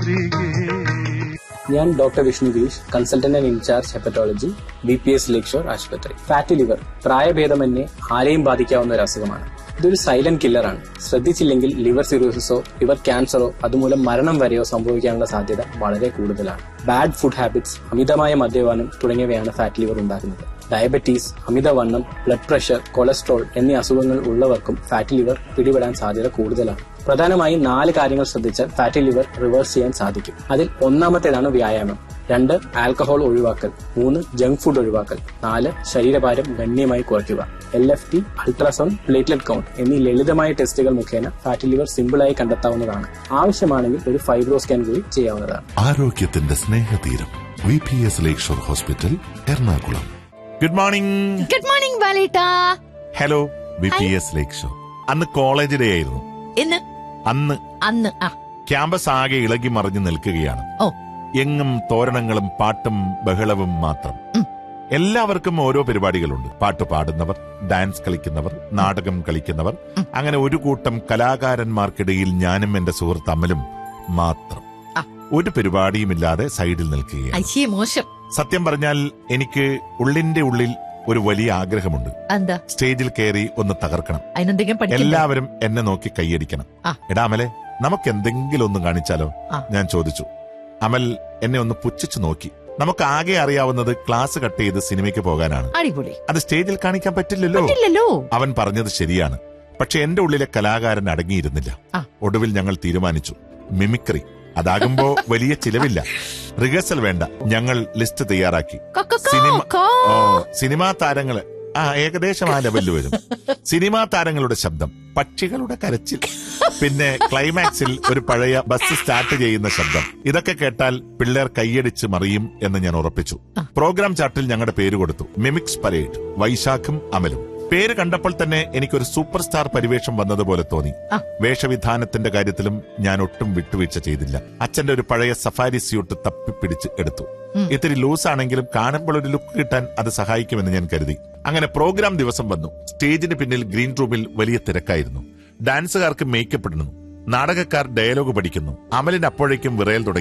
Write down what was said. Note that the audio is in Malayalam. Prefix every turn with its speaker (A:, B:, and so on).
A: തിരികെ
B: ഞാൻ doctor Vishnu Girish consultant and incharge hepatology B P S Lakeshore ആശുപത്രി ഫാറ്റി ലിവർ പ്രായഭേദമന്യേ ആരെയും ബാധിക്കാവുന്ന ഒരു അസുഖമാണ് ഇതൊരു സൈലന്റ് കില്ലറാണ് ശ്രദ്ധിച്ചില്ലെങ്കിൽ ലിവർ സിറോസിസോ ലിവർ ക്യാൻസറോ അതുമൂലം മരണം വരെയോ സംഭവിക്കാനുള്ള സാധ്യത വളരെ കൂടുതലാണ് ബാഡ് ഫുഡ് ഹാബിറ്റ്സ് അമിതമായ മദ്യപാനം തുടങ്ങിയവയാണ് ഫാറ്റ് ലിവർ ഉണ്ടാക്കുന്നത് ഡയബറ്റീസ് അമിതവണ്ണം ബ്ലഡ് പ്രഷർ കൊളസ്ട്രോൾ എന്നീ അസുഖങ്ങൾ ഉള്ളവർക്കും ഫാറ്റി ലിവർ പിടിപെടാൻ സാധ്യത കൂടുതലാണ് പ്രധാനമായും നാല് കാര്യങ്ങൾ ശ്രദ്ധിച്ചാൽ ഫാറ്റി ലിവർ റിവേഴ്സ് ചെയ്യാൻ സാധിക്കും അതിൽ ഒന്നാമത്തേതാണ് വ്യായാമം രണ്ട് ആൽക്കഹോൾ ഒഴിവാക്കൽ മൂന്ന് ജങ്ക് ഫുഡ് ഒഴിവാക്കൽ നാല് ശരീരഭാരം ഗണ്യമായി കുറയ്ക്കുക L F T ultrasound platelet count എന്നീ ലളിതമായ ടെസ്റ്റുകൾ മുഖേന ഫാറ്റി ലിവർ സിമ്പിളായി കണ്ടെത്താവുന്നതാണ് ആവശ്യമാണെങ്കിൽ ഒരു ഫൈബ്രോ സ്കാൻ കൂടി ചെയ്യാവുന്നതാണ്
C: ആരോഗ്യത്തിന്റെ സ്നേഹതീരം V P S Lakeshore hospital Ernakulam good morning
D: good morning ബാലേട്ടാ
C: hello V P S Lakeshore അന്ന് കോളേജ് ഡേ ആയിരുന്നു
D: ഇന്ന്
C: അന്ന്
D: അന്ന് ആ
C: ക്യാമ്പസ് ആകെ ഇളകി മറിഞ്ഞു നിൽക്കുകയാണ്
D: ഓ
C: എങ്ങും തോരണങ്ങളും പാട്ടും ബഹളവും മാത്രം
D: ഉം.
C: എല്ലാവർക്കും ഓരോ പരിപാടികളുണ്ട് പാട്ട് പാടുന്നവർ ഡാൻസ് കളിക്കുന്നവർ നാടകം കളിക്കുന്നവർ അങ്ങനെ ഒരു കൂട്ടം കലാകാരന്മാർക്കിടയിൽ ഞാനും എന്റെ സുഹൃത്ത് അമലും മാത്രം
D: ആ.
C: ഒരു പരിപാടിയുമില്ലാതെ സൈഡിൽ നിൽക്കുകയാണ്
D: അയ്യേ മോശം
C: സത്യം പറഞ്ഞാൽ എനിക്ക് ഉള്ളിന്റെ ഉള്ളിൽ ഒരു വലിയ ആഗ്രഹമുണ്ട്
D: എന്താ
C: സ്റ്റേജിൽ കയറി ഒന്ന് തകർക്കണം
D: അതിനെന്തെങ്കിലും പഠിക്കണ്ടേ
C: എല്ലാവരും എന്നെ നോക്കി കൈയടിക്കണം
D: ആ.
C: എടാ അമലെ നമുക്ക് എന്തെങ്കിലും ഒന്ന് കാണിച്ചാലോ
D: ആ.
C: ഞാൻ ചോദിച്ചു അമൽ എന്നെ ഒന്ന് പുച്ഛിച്ചു നോക്കി നമുക്ക് ആകെ അറിയാവുന്നത് ക്ലാസ് കട്ട് ചെയ്ത് സിനിമയ്ക്ക് പോകാനാണ്
D: അടിപൊളി
C: അത് സ്റ്റേജിൽ കാണിക്കാൻ പറ്റില്ലല്ലോ
D: ഇല്ലല്ലോ
C: അവൻ പറഞ്ഞത് ശരിയാണ് പക്ഷെ എന്റെ ഉള്ളിലെ കലാകാരൻ അടങ്ങിയിരുന്നില്ല
D: ആ.
C: ഒടുവിൽ ഞങ്ങൾ തീരുമാനിച്ചു മിമിക്രി അതാകുമ്പോ വലിയ ചിലവില്ല റിഹേഴ്സൽ വേണ്ട ഞങ്ങൾ ലിസ്റ്റ് തയ്യാറാക്കി സിനിമ ഓ സിനിമാ താരങ്ങള് ആ ഏകദേശം ആ ലെവലിൽ വരും സിനിമാ താരങ്ങളുടെ ശബ്ദം പക്ഷികളുടെ കരച്ചിൽ പിന്നെ ക്ലൈമാക്സിൽ ഒരു പഴയ ബസ് സ്റ്റാർട്ട് ചെയ്യുന്ന ശബ്ദം ഇതൊക്കെ കേട്ടാൽ പിള്ളേർ കൈയടിച്ച് മറിയും എന്ന് ഞാൻ ഉറപ്പിച്ചു പ്രോഗ്രാം ചാർട്ടിൽ ഞങ്ങളുടെ പേര് കൊടുത്തു മിമിക്സ് പരേഡ് വൈശാഖും അമലും പേര് കണ്ടപ്പോൾ തന്നെ എനിക്കൊരു സൂപ്പർ സ്റ്റാർ പരിവേഷം വന്നതുപോലെ തോന്നി
D: ആ.
C: വേഷവിധാനത്തിന്റെ കാര്യത്തിലും ഞാൻ ഒട്ടും വിട്ടുവീഴ്ച ചെയ്തില്ല അച്ഛന്റെ ഒരു പഴയ സഫാരി സ്യൂട്ട് തപ്പിപ്പിടിച്ച് എടുത്തു ഇത്തിരി ലൂസ് ആണെങ്കിലും കാണുമ്പോൾ ഒരു ലുക്ക് കിട്ടാൻ അത് സഹായിക്കുമെന്ന് ഞാൻ കരുതി അങ്ങനെ പ്രോഗ്രാം ദിവസം വന്നു സ്റ്റേജിന് പിന്നിൽ ഗ്രീൻ റൂമിൽ വലിയ തിരക്കായിരുന്നു ഡാൻസുകാർക്ക് മേക്കപ്പ് ഇടുന്നു നാടകക്കാർ ഡയലോഗ് പഠിക്കുന്നു അമലിന് അപ്പോഴേക്കും വിറയൽ തുടങ്ങി